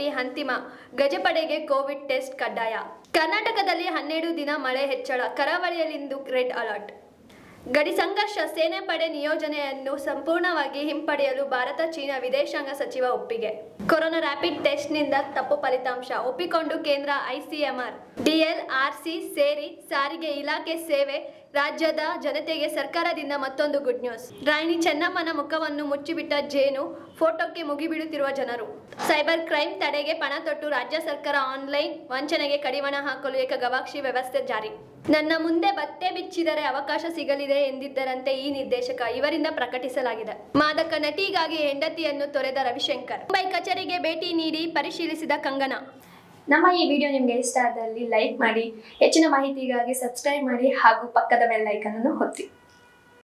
ಪಟ್ಟಿ ಅಂತಿಮ ಗಜಪಡೆಗೆ Covid test ಕಡ್ಡಾಯ ಕರ್ನಾಟಕದಲ್ಲಿ ಹನ್ನೆರಡು ದಿನ ಮಳೆ ಹೆಚ್ಚಳ ಕರಾವಳಿಯಲ್ಲಿಂದು ರೆಡ್ ಅಲರ್ಟ್ ಗಡಿ ಸಂಘರ್ಷ ಸೇನೆ ಪಡೆ ನಿಯೋಜನೆಯನ್ನು ಸಂಪೂರ್ಣವಾಗಿ ಹಿಂಪಡೆಯಲು ಭಾರತ ಚೀನಾ ವಿದೇಶಾಂಗ ಸಚಿವ ಒಪ್ಪಿಗೆ ಕೊರೋನಾ ರ್ಯಾಪಿಡ್ ಟೆಸ್ಟ್ನಿಂದ ತಪ್ಪು ಫಲಿತಾಂಶ ಒಪ್ಪಿಕೊಂಡು ಕೇಂದ್ರ ಐಸಿಎಂಆರ್ ಡಿಎಲ್ಆರ್ಸಿ ಸೇರಿ ಸಾರಿಗೆ ಇಲಾಖೆ ಸೇವೆ ರಾಜ್ಯದ ಜನತೆಗೆ ಸರ್ಕಾರದಿಂದ ಮತ್ತೊಂದು ಗುಡ್ ನ್ಯೂಸ್ ರಾಣಿ ಚೆನ್ನಮ್ಮನ ಮುಖವನ್ನು ಮುಚ್ಚಿಬಿಟ್ಟ ಜೇನು ಫೋಟೋಕ್ಕೆ ಮುಗಿಬೀಳುತ್ತಿರುವ ಜನರು ಸೈಬರ್ ಕ್ರೈಮ್ ತಡೆಗೆ ಪಣ ತೊಟ್ಟು ರಾಜ್ಯ ಸರ್ಕಾರ ಆನ್ಲೈನ್ ವಂಚನೆಗೆ ಕಡಿವಾಣ ಹಾಕಲು ಏಕ ಗವಾಕ್ಷಿ ವ್ಯವಸ್ಥೆ ಜಾರಿ ನನ್ನ ಮುಂದೆ ಬತ್ತೆ ಬಿಚ್ಚಿದರೆ ಅವಕಾಶ ಸಿಗಲಿದೆ ಎಂದಿದ್ದರಂತೆ ಈ ನಿರ್ದೇಶಕ ಇವರಿಂದ ಪ್ರಕಟಿಸಲಾಗಿದೆ ಮಾದಕ ನಟಿಗಾಗಿ ಹೆಂಡತಿಯನ್ನು ತೊರೆದ ರವಿಶಂಕರ್ ಮುಂಬೈ ಕಚೇರಿಗೆ ಭೇಟಿ ನೀಡಿ ಪರಿಶೀಲಿಸಿದ ಕಂಗನಾ ನಮ್ಮ ಈ ವಿಡಿಯೋ ನಿಮಗೆ ಇಷ್ಟ ಆದಲ್ಲಿ ಲೈಕ್ ಮಾಡಿ ಹೆಚ್ಚಿನ ಮಾಹಿತಿಗಾಗಿ ಸಬ್ಸ್ಕ್ರೈಬ್ ಮಾಡಿ ಹಾಗೂ ಪಕ್ಕದ ಬೆಲ್ ಐಕನ್ ಅನ್ನು ಒತ್ತಿ